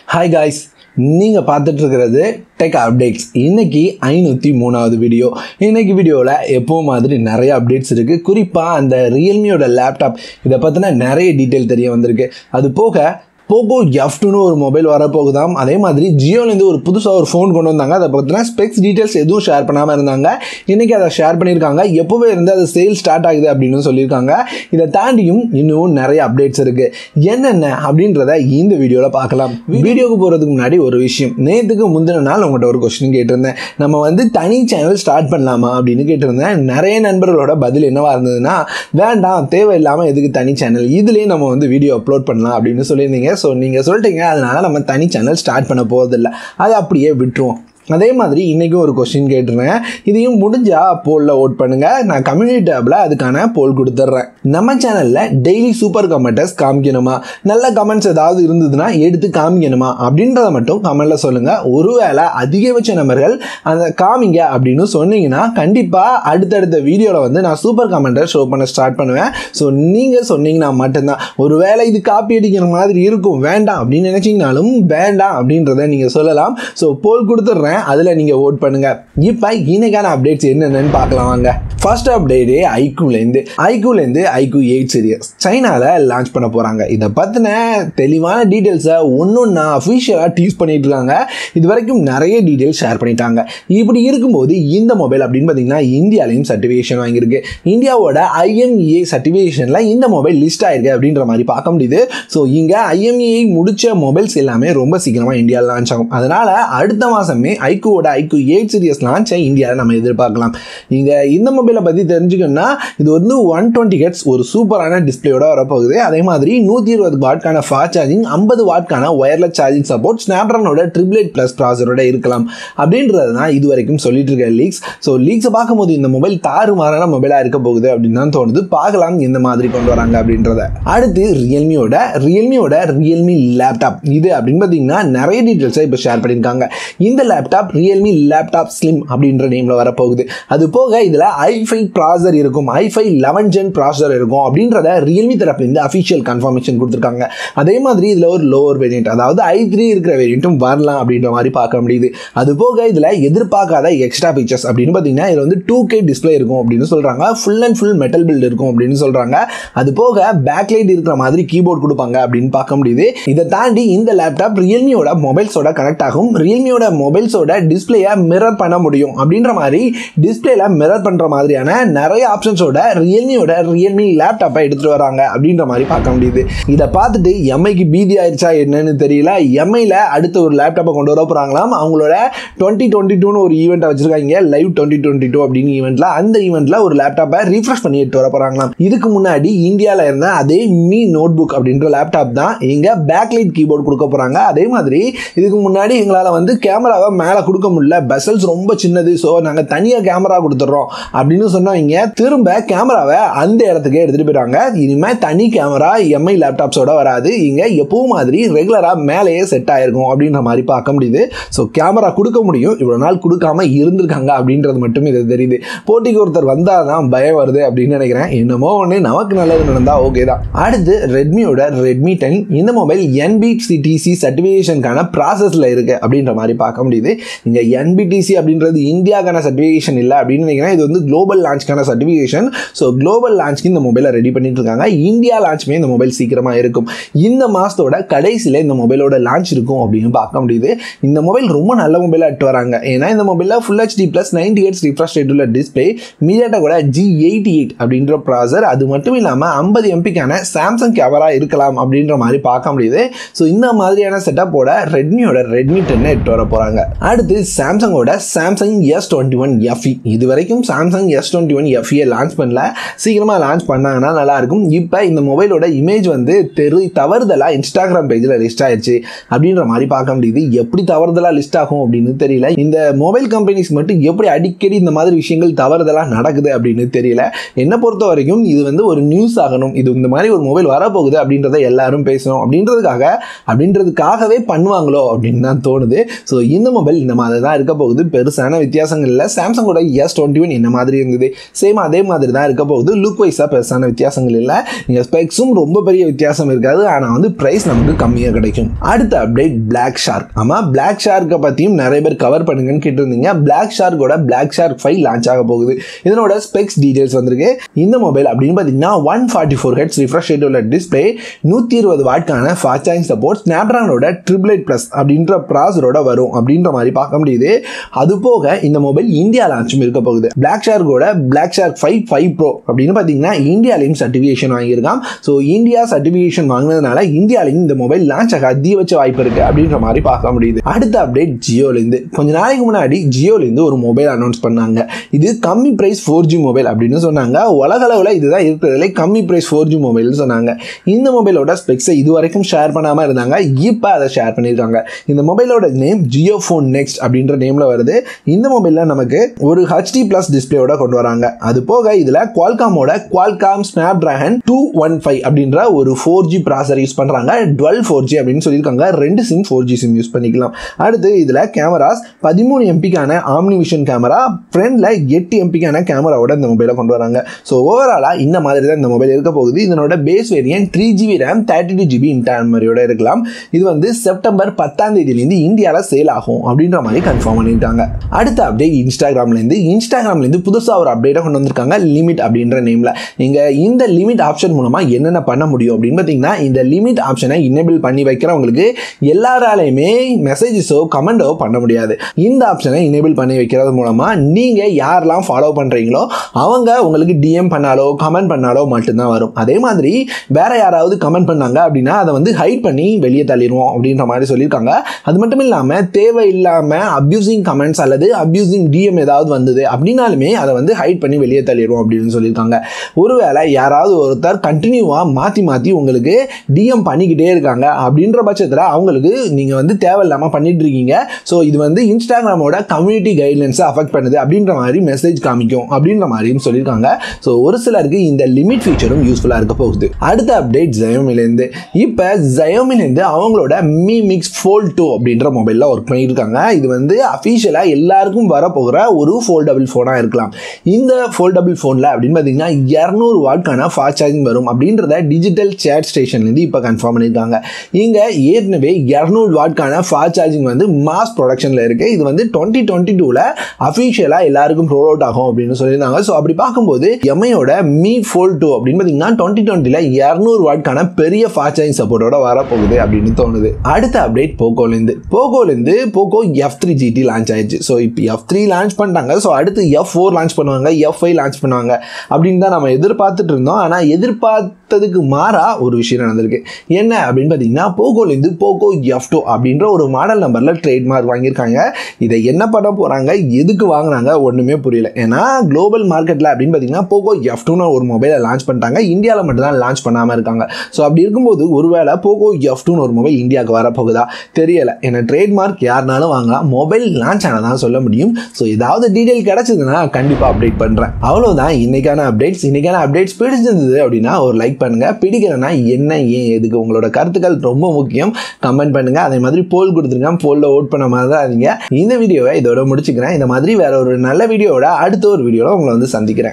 hi guys நீங்கள் பார்த்துட்டு இருக்கிறது டெக் அப்டேட்ஸ் இன்னைக்கு ஐநூற்றி மூணாவது வீடியோ இன்னைக்கு வீடியோவில் எப்போ மாதிரி நிறைய அப்டேட்ஸ் இருக்குது குறிப்பாக அந்த ரியல்மியோட லேப்டாப் இதை பற்றின நிறைய டீட்டெயில் தெரிய வந்திருக்கு அது போக போகோ எஃப்டுன்னு ஒரு மொபைல் வரப்போகுதாம் அதே மாதிரி ஜியோலேருந்து ஒரு புதுசாக ஒரு ஃபோன் கொண்டு வந்தாங்க அதை பற்றின ஸ்பெக்ஸ் டீட்டெயில்ஸ் எதுவும் ஷேர் பண்ணாமல் இருந்தாங்க இன்றைக்கி அதை ஷேர் பண்ணியிருக்காங்க எப்போவே இருந்து அது சேல் ஸ்டார்ட் ஆகுது அப்படின்னு சொல்லியிருக்காங்க இதை தாண்டியும் இன்னும் நிறைய அப்டேட்ஸ் இருக்குது என்னென்ன அப்படின்றத இந்த வீடியோவில் பார்க்கலாம் வீடியோக்கு போகிறதுக்கு முன்னாடி ஒரு விஷயம் நேற்றுக்கு முந்தின நாள் உங்கள்கிட்ட ஒரு கொஸ்டின் கேட்டிருந்தேன் நம்ம வந்து தனி சேனல் ஸ்டார்ட் பண்ணலாமா அப்படின்னு கேட்டிருந்தேன் நிறைய நண்பர்களோட பதில் என்னவா இருந்ததுன்னா வேண்டாம் தேவையில்லாமல் எதுக்கு தனி சேனல் இதுலேயே நம்ம வந்து வீடியோ அப்லோட் பண்ணலாம் அப்படின்னு சொல்லியிருந்தீங்க ஸோ நீங்கள் சொல்லிட்டீங்க அதனால் நம்ம தனி சேனல் ஸ்டார்ட் பண்ண போகிறதில்ல அதை அப்படியே விட்டுருவோம் அதே மாதிரி இன்றைக்கும் ஒரு கொஸ்டின் கேட்டுருந்தேன் இதையும் முடிஞ்சா போலில் ஓட் பண்ணுங்கள் நான் கம்யூனிட்டி டேப்பில் அதுக்கான போல் கொடுத்துட்றேன் நம்ம சேனலில் டெய்லி சூப்பர் கமெண்டர்ஸ் காமிக்கணுமா நல்ல கமெண்ட்ஸ் ஏதாவது இருந்ததுன்னா எடுத்து காமிக்கணுமா அப்படின்றத மட்டும் கமெண்டில் சொல்லுங்கள் ஒருவேளை அதிகபட்ச நபர்கள் அந்த காமிங்க அப்படின்னு சொன்னீங்கன்னா கண்டிப்பாக அடுத்தடுத்த வீடியோவில் வந்து நான் சூப்பர் கமெண்டர் ஷோ பண்ண ஸ்டார்ட் பண்ணுவேன் ஸோ நீங்கள் சொன்னீங்கன்னா மட்டும்தான் ஒருவேளை இது காப்பி அடிக்கிற மாதிரி இருக்கும் வேண்டாம் அப்படின்னு நினச்சிங்கனாலும் வேண்டாம் அப்படின்றத நீங்கள் சொல்லலாம் ஸோ போல் கொடுத்துட்றேன் அதில் நீங்கள் ஓட் பண்ணுங்கள் இப்போ இன்னைக்கான அப்டேட்ஸ் என்னென்னு பார்க்கலாம் வாங்க ஃபர்ஸ்ட் அப்டேட்டே ஐக்கூலேருந்து ஐக்கூலேருந்து ஐக்கூ எயிட் சீரியஸ் சைனாவில் லான்ச் பண்ண போகிறாங்க இதை பற்றின தெளிவான டீட்டெயில்ஸை ஒன்று ஒன்றா அஃபிஷியலாக டீஸ் பண்ணிட்டு இருக்காங்க இது வரைக்கும் நிறைய டீட்டெயில்ஸ் ஷேர் பண்ணிட்டாங்க இப்படி இருக்கும்போது இந்த மொபைல் அப்படின்னு பார்த்தீங்கன்னா இந்தியாலையும் சர்டிஃபிகேஷன் வாங்கியிருக்கு இந்தியாவோட ஐஎம்இஏ சர்டிஃபிகேஷனில் இந்த மொபைல் லிஸ்ட் ஆயிருக்கு அப்படின்ற மாதிரி பார்க்க முடியுது ஸோ இங்கே ஐஎம்இஏ முடிச்ச மொபைல்ஸ் எல்லாமே ரொம்ப சீக்கிரமாக இந்தியாவில் லான்ச் ஆகும் அதனால் அடுத்த மாதமே ஐக்கூவோட ஐக்கூ எயிட் சீரியஸ் லான்ச்சை இந்தியாவில் நம்ம எதிர்பார்க்கலாம் இங்கே இந்த மொபைலை பற்றி தெரிஞ்சுக்கணும்னா இது வந்து ஒன் டுவெண்ட்டி ஹெட்ஸ் ஒரு சூப்பரான டிஸ்பிளேயோட வரப்போகுது அதே மாதிரி நூற்றி இருபது வாட்கான ஃபாஸ்ட் சார்ஜிங் ஐம்பது வாட்கான ஒயர்லெஸ் சார்ஜிங் சப்போர்ட் ஸ்னாப்ட்ரானோட ட்ரிபிள் எயிட் ப்ளஸ் ப்ராசரோட இருக்கலாம் அப்படின்றது தான் இது வரைக்கும் சொல்லிட்டு இருக்க லீக்ஸ் ஸோ லீக்ஸை பார்க்கும்போது இந்த மொபைல் தாறுமாறான மொபைலாக இருக்க போகுது அப்படின்னு தான் தோணுது பார்க்கலாம் எந்த மாதிரி கொண்டு வராங்க அப்படின்றத அடுத்து ரியல்மியோட ரியல்மியோட ரியல்மி லேப்டாப் இது அப்படின்னு பார்த்தீங்கன்னா நிறைய டீட்டெயில்ஸை இப்போ ஷேர் பண்ணியிருக்காங்க இந்த லேப்டாப் ரியல்மி லேப்டாப் ஸ்லிம் அப்படின்ற நேமில் வரப்போகுது அது போக இதில் ஐஃபை ப்ராசர் இருக்கும் ஐஃபை லெவன் ஜென் ப்ராசர் இருக்கும் அப்படின்றத ரியல்மி தரப்புலேருந்து அஃபிஷியல் கன்ஃபர்மேஷன் கொடுத்துருக்காங்க அதே மாதிரி இதில் ஒரு லோவர் வேரியண்ட் அதாவது ஐ த்ரீ இருக்கிற வேரியண்ட்டும் வரலாம் அப்படின்ற மாதிரி பார்க்க முடியுது அது போக இதில் எதிர்பார்க்காத எக்ஸ்ட்ரா ஃபீச்சர்ஸ் அப்படின்னு பார்த்தீங்கன்னா இதில் வந்து டூ கே டிஸ்பிளே இருக்கும் அப்படின்னு சொல்கிறாங்க full and full metal build இருக்கும் அப்படின்னு சொல்கிறாங்க அது போக பேக்லைட் இருக்கிற மாதிரி கீபோர்ட் கொடுப்பாங்க அப்படின்னு பார்க்க முடியுது இதை தாண்டி இந்த லேப்டாப் ரியல்மியோட மொபைல்ஸோட கனெக்ட் ஆகும் ரியல்மியோட மொபைல்ஸோட டிஸ்பிளேயை மிரர் பண்ண முடியும் அப்படின்ற மாதிரி டிஸ்பிளேல மிரர் பண்ணுற மாதிரியான நிறைய ஆப்ஷன்ஸோட ரியல்மியோட ரியல்மி லேப்டாப்பை எடுத்துகிட்டு வராங்க அப்படின்ற மாதிரி பார்க்க முடியுது இதை பார்த்துட்டு எம்ஐக்கு பீதி ஆயிடுச்சா என்னன்னு தெரியல எம்ஐயில் அடுத்த ஒரு லேப்டாப்பை கொண்டு வர போகிறாங்களாம் அவங்களோட டுவெண்ட்டி டுவெண்ட்டி டூன்னு ஒரு ஈவெண்ட்டை வச்சிருக்காங்க லைவ் டுவெண்ட்டி டுவெண்ட்டி டூ அப்படின்னு ஈவெண்ட்டில் அந்த ஈவெண்ட்டில் ஒரு லேப்டாப்பை ரீஃப்ரெஷ் பண்ணி எடுத்து வர போகிறாங்களாம் இதுக்கு முன்னாடி இந்தியாவில் இருந்த அதே மீ நோட் புக் அப்படின்ற லேப்டாப் தான் இங்கே பேக்லைட் கீபோர்டு கொடுக்க போகிறாங்க அதே மாதிரி இதுக்கு முன்னாடி எங்களால் வந்து கேமராவை மேலே கொடுக்க முடியல பெசல்ஸ் ரொம்ப சின்னது ஸோ நாங்கள் தனியாக கேமரா கொடுத்துட்றோம் அப்படின்னு சொன்னவங்க திரும்ப கேமராவை அந்த இடத்துக்கு எடுத்துகிட்டு போயிட்டாங்க இனிமேல் தனி கேமரா எம்ஐ லேப்டாப்ஸோட வராது இங்கே எப்பவும் மாதிரி ரெகுலராக மேலேயே செட் ஆயிருக்கும் அப்படின்ற மாதிரி பார்க்க முடியுது ஸோ கேமரா கொடுக்க முடியும் இவ்வளோ நாள் கொடுக்காம இருந்திருக்காங்க அப்படின்றது மட்டும் இது தெரியுது போட்டிக்கு ஒருத்தர் வந்தால் தான் பயம் வருது அப்படின்னு நினைக்கிறேன் என்னமோ ஒன்று நமக்கு நல்லது நடந்தால் ஓகே தான் அடுத்து ரெட்மியோட ரெட்மி டென் இந்த மொபைல் என்பிசிடிசி சர்டிஃபிகேஷனுக்கான ப்ராசஸில் இருக்குது அப்படின்ற மாதிரி பார்க்க முடியுது இங்கே என்பிடிசி அப்படின்றது இந்தியாக்கான சர்டிஃபிகேஷன் இல்லை அப்படின்னு நினைக்கிறேன் இது வந்து குளோபல் லான்ச்க்கான சர்டிஃபிகேஷன் ஸோ குளோபல் லான்ச்க்கு இந்த மொபைலை ரெடி பண்ணிட்டு இருக்காங்க இந்தியா லான்ச்சுமே இந்த மொபைல் சீக்கிரமாக இருக்கும் இந்த மாதத்தோட கடைசியில் இந்த மொபைலோட லான்ச் இருக்கும் அப்படின்னு பார்க்க முடியுது இந்த மொபைல் ரொம்ப நல்ல மொபைலாக எட்டு வராங்க ஏன்னா இந்த மொபைலில் full HD plus ninety eight refresh rate உள்ள டிஸ்பிளே மீடியாட்டோட ஜி எயிட்டி எயிட் அப்படின்ற ப்ராசர் அது மட்டும் இல்லாமல் ஐம்பது எம்பிக்கான சாம்சங் கேமரா இருக்கலாம் அப்படின்ற மாதிரி பார்க்க முடியுது ஸோ இந்த மாதிரியான செட்டப்போட ரெட்மியோட ரெட்மி டென்னை எட்டு வர போகிறாங்க அடுத்து சாம்சங்கோட Samsung S twenty one FE இது வரைக்கும் சாம்சங் எஸ் டுவெண்ட்டி ஒன் எஃப்இயை லான்ச் பண்ணல சீக்கிரமாக லான்ச் பண்ணாங்கன்னா நல்லாயிருக்கும் இப்போ இந்த மொபைலோட இமேஜ் வந்து தெரு தவறுதலாக இன்ஸ்டாகிராம் பேஜில் லிஸ்ட் ஆயிடுச்சு அப்படின்ற மாதிரி பார்க்க முடியுது எப்படி தவறுதலாக லிஸ்ட் ஆகும் அப்படின்னு தெரியல இந்த மொபைல் கம்பெனிஸ் மட்டும் எப்படி அடிக்கடி இந்த மாதிரி விஷயங்கள் தவறுதலாக நடக்குது அப்படின்னு தெரியல என்னை பொறுத்த வரைக்கும் இது வந்து ஒரு நியூஸ் ஆகணும் இது இந்த மாதிரி ஒரு மொபைல் வரப்போகுது அப்படின்றத எல்லாரும் பேசணும் அப்படின்றதுக்காக அப்படின்றதுக்காகவே பண்ணுவாங்களோ அப்படின்னு தான் தோணுது ஸோ இந்த மொபைல் மொபைல் இந்த மாதிரி தான் இருக்க போகுது பெருசான வித்தியாசங்கள் இல்லை சாம்சங்கோட எஸ் டுவெண்ட்டி ஒன் என்ன மாதிரி இருந்தது சேம் அதே மாதிரி தான் இருக்க போகுது லுக் வைஸாக பெருசான வித்தியாசங்கள் இல்லை இங்கே ஸ்பெக்ஸும் ரொம்ப பெரிய வித்தியாசம் இருக்காது ஆனால் வந்து ப்ரைஸ் நமக்கு கம்மியாக கிடைக்கும் அடுத்த அப்டேட் பிளாக் ஷார்க் ஆமாம் பிளாக் ஷார்க்கை பற்றியும் நிறைய பேர் கவர் பண்ணுங்கன்னு கேட்டிருந்தீங்க பிளாக் ஷார்க்கோட பிளாக் ஷார்க் ஃபைவ் லான்ச் ஆக போகுது இதனோட ஸ்பெக்ஸ் டீடைல்ஸ் வந்திருக்கு இந்த மொபைல் அப்படின்னு பார்த்தீங்கன்னா one forty four hertz refresh rate உள்ள டிஸ்பிளே நூற்றி இருபது வாட்கான ஃபாஸ்ட் சார்ஜிங் சப்போர்ட் ஸ்னாப்ட்ராகனோட ட்ரிபிள் எயிட் ப்ளஸ் அப்படின்ற ப்ராசரோட வரும் அப்படின்ற மாதிரி பார்க்க முடியுது அது போக இந்த மொபைல் இந்தியா லான்ச்சும் இருக்க போகுது பிளாக் ஷார்க்கோட black shark five five pro அப்படின்னு பார்த்தீங்கன்னா இந்தியாலையும் சர்டிஃபிகேஷன் வாங்கியிருக்கான் ஸோ இந்தியா சர்டிஃபிகேஷன் வாங்கினதுனால இந்தியாலையும் இந்த மொபைல் லான்ச் ஆக அதிகபட்ச வாய்ப்பு இருக்குது அப்படின்ற மாதிரி பார்க்க முடியுது அடுத்த அப்டேட் ஜியோலேருந்து கொஞ்ச நாளைக்கு முன்னாடி ஜியோலேருந்து ஒரு மொபைல் அனௌன்ஸ் பண்ணாங்க இது கம்மி ப்ரைஸ் ஃபோர் ஜி மொபைல் அப்படின்னு சொன்னாங்க உலக அளவில் இதுதான் இருக்கிறதுல கம்மி ப்ரைஸ் ஃபோர் ஜி மொபைல்னு சொன்னாங்க இந்த மொபைலோட ஸ்பெக்ஸை இது வரைக்கும் ஷேர் பண்ணாமல் இருந்தாங்க இப்போ அதை ஷேர் பண்ணியிருக்காங்க இந்த மொபைலோட நேம் ஜியோ ஃபோன் நெக்ஸ்ட் அப்படின்ற நேமில் வருது இந்த மொபைலில் நமக்கு ஒரு ஹெச்டி ப்ளஸ் டிஸ்பிளேயோட கொண்டு வராங்க அது போக இதில் குவால்காமோட Qualcomm Snapdragon two one five அப்படின்ற ஒரு ஃபோர் ஜி ப்ராசர் யூஸ் பண்ணுறாங்க டுவெல் ஃபோர் ஜி அப்படின்னு சொல்லியிருக்காங்க ரெண்டு sim four G sim use பண்ணிக்கலாம் அடுத்து இதில் கேமராஸ் பதிமூணு எம்பிக்கான ஆம்னி விஷன் கேமரா ஃப்ரண்டில் எட்டு எம்பிக்கான கேமராவோட இந்த மொபைலை கொண்டு வராங்க ஸோ ஓவராலாக இந்த மாதிரி தான் இந்த மொபைல் இருக்க போகுது இதனோட base variant three GB RAM thirty two GB internal மாதிரியோட இருக்கலாம் இது வந்து செப்டம்பர் பத்தாம் தேதியிலேருந்து இந்தியாவில் சேல் ஆகும் அப்படின்ற மாதிரி கன்ஃபார்ம் பண்ணிட்டாங்க அடுத்த அப்டேட் இன்ஸ்டாகிராம்லேருந்து இன்ஸ்டாகிராம்லேருந்து புதுசாக ஒரு அப்டேட்டை கொண்டு வந்திருக்காங்க லிமிட் அப்படின்ற நேமில் நீங்கள் இந்த லிமிட் ஆப்ஷன் மூலமாக என்னென்ன பண்ண முடியும் அப்படின்னு பார்த்தீங்கன்னா இந்த லிமிட் ஆப்ஷனை இன்னேபிள் பண்ணி வைக்கிறவங்களுக்கு எல்லாராலையுமே மெசேஜஸோ கமெண்டோ பண்ண முடியாது இந்த ஆப்ஷனை இன்னேபிள் பண்ணி வைக்கிறது மூலமாக நீங்கள் யாரெல்லாம் ஃபாலோ பண்ணுறீங்களோ அவங்க உங்களுக்கு டிஎம் பண்ணாலோ கமெண்ட் பண்ணாலோ மட்டும்தான் வரும் அதே மாதிரி வேற யாராவது கமெண்ட் பண்ணாங்க அப்படின்னா அதை வந்து ஹைட் பண்ணி வெளியே தள்ளிடுவோம் அப்படின்ற மாதிரி சொல்லியிருக்காங்க அது மட்டும் இல்லாமல் தேவையில்லாமல் அப்யூசிங் கமெண்ட்ஸ் அல்லது அப்யூசிங் டிஎம் ஏதாவது வந்தது அப்படின்னாலுமே அதை வந்து ஹைட் பண்ணி வெளியே தள்ளிடுவோம் அப்படின்னு சொல்லியிருக்காங்க ஒருவேளை யாராவது ஒருத்தர் கண்டினியூவாக மாற்றி மாற்றி உங்களுக்கு டிஎம் பண்ணிக்கிட்டே இருக்காங்க அப்படின்ற பட்சத்தில் அவங்களுக்கு நீங்கள் வந்து தேவையில்லாமல் பண்ணிட்டு இருக்கீங்க ஸோ இது வந்து இன்ஸ்டாகிராமோட கம்யூனிட்டி கைட்லைன்ஸை அஃபெக்ட் பண்ணுது அப்படின்ற மாதிரி மெசேஜ் காமிக்கும் அப்படின்ற மாதிரியும் சொல்லியிருக்காங்க ஸோ ஒரு சிலருக்கு இந்த லிமிட் ஃபீச்சரும் யூஸ்ஃபுல்லாக இருக்க போகுது அடுத்த அப்டேட் ஜயோமிலேருந்து இப்போ ஜயோமிலேருந்து அவங்களோட மீ மிக்ஸ் ஃபோல் டூ அப்படின்ற மொபைலில் ஒர்க் பண்ணியிருக்காங்க இது வந்து அஃபீஷியலாக எல்லாருக்கும் வரப்போகிற ஒரு ஃபோல்டபுள் ஃபோனாக இருக்கலாம் இந்த ஃபோல்டபுள் ஃபோனில் அப்படின்னு பார்த்தீங்கன்னா இரநூறு வாட்கான ஃபாஸ்ட் சார்ஜிங் வரும் அப்படின்றத டிஜிட்டல் சேட் ஸ்டேஷன்லேருந்து இப்போ கன்ஃபார்ம் பண்ணியிருக்காங்க இங்கே ஏற்கனவே இரநூறு வாட்கான ஃபாஸ்ட் சார்ஜிங் வந்து மாஸ் ப்ரொடக்ஷனில் இருக்குது இது வந்து டுவெண்ட்டி டுவெண்ட்டி டூவில் அஃபீஷியலாக எல்லாருக்கும் ரோல் அவுட் ஆகும் அப்படின்னு சொல்லியிருந்தாங்க ஸோ அப்படி பார்க்கும்போது எம்ஐயோட மீ ஃபோல் டூ அப்படின்னு பார்த்தீங்கன்னா டுவெண்ட்டி டுவெண்ட்டியில் இரநூறு வாட்கான பெரிய ஃபாஸ்ட் சார்ஜிங் சப்போர்ட்டோட வரப்போகுது அப்படின்னு தோணுது அடுத்த அப்டேட் போகோலேருந்து போகோலேருந்து Poco F three GT launch ஆயிடுச்சு ஸோ இப்போ எஃப் த்ரீ லான்ச் பண்ணிட்டாங்க ஸோ அடுத்து எஃப் ஃபோர் லான்ச் பண்ணுவாங்க எஃப் ஃபைவ் லான்ச் பண்ணுவாங்க அப்படின்னு தான் நம்ம எதிர்பார்த்துட்டு இருந்தோம் ஆனால் எதிர்பார்த்ததுக்கு மாறா ஒரு விஷயம் நடந்திருக்கு என்ன அப்படின்னு பார்த்தீங்கன்னா போகோலேருந்து போகோ எஃப் டூ அப்படின்ற ஒரு மாடல் நம்பரில் ட்ரேட்மார்க் வாங்கியிருக்காங்க இதை என்ன பண்ண போகிறாங்க எதுக்கு வாங்கினாங்க ஒன்றுமே புரியல ஏன்னா குளோபல் மார்க்கெட்டில் அப்படின்னு பார்த்தீங்கன்னா போகோ எஃப் டூன்னு ஒரு மொபைலை லான்ச் பண்ணிட்டாங்க இந்தியாவில் மட்டும்தான் லான்ச் பண்ணாமல் இருக்காங்க ஸோ அப்படி இருக்கும்போது ஒருவேளை போகோ எஃப் டூன்னு ஒரு மொபைல் இந்தியாவுக்கு வரப்போகுதா தெரியல ஏன்னா ட்ரேட்மார்க் யாருனாலும் வாங்கலாம் மொபைல் லான்ச் ஆனதான் சொல்ல முடியும் ஸோ ஏதாவது டீட்டெயில் கிடச்சிதுன்னா கண்டிப்பாக அப்டேட் பண்ணுறேன் அவ்வளோதான் இன்னைக்கான அப்டேட்ஸ் இன்னைக்கான அப்டேட்ஸ் பிடிச்சிருந்தது அப்படின்னா ஒரு லைக் பண்ணுங்கள் பிடிக்கலன்னா என்ன ஏன் எதுக்கு உங்களோட கருத்துக்கள் ரொம்ப முக்கியம் கமெண்ட் பண்ணுங்கள் அதே மாதிரி போல் கொடுத்துருங்க போலில் ஓட் பண்ண மாதிரி தான் இந்த வீடியோவை இதோட முடிச்சுக்கிறேன் இந்த மாதிரி வேற ஒரு நல்ல வீடியோவோட அடுத்த ஒரு வீடியோவில் உங்களை வந்து சந்திக்கிறேன்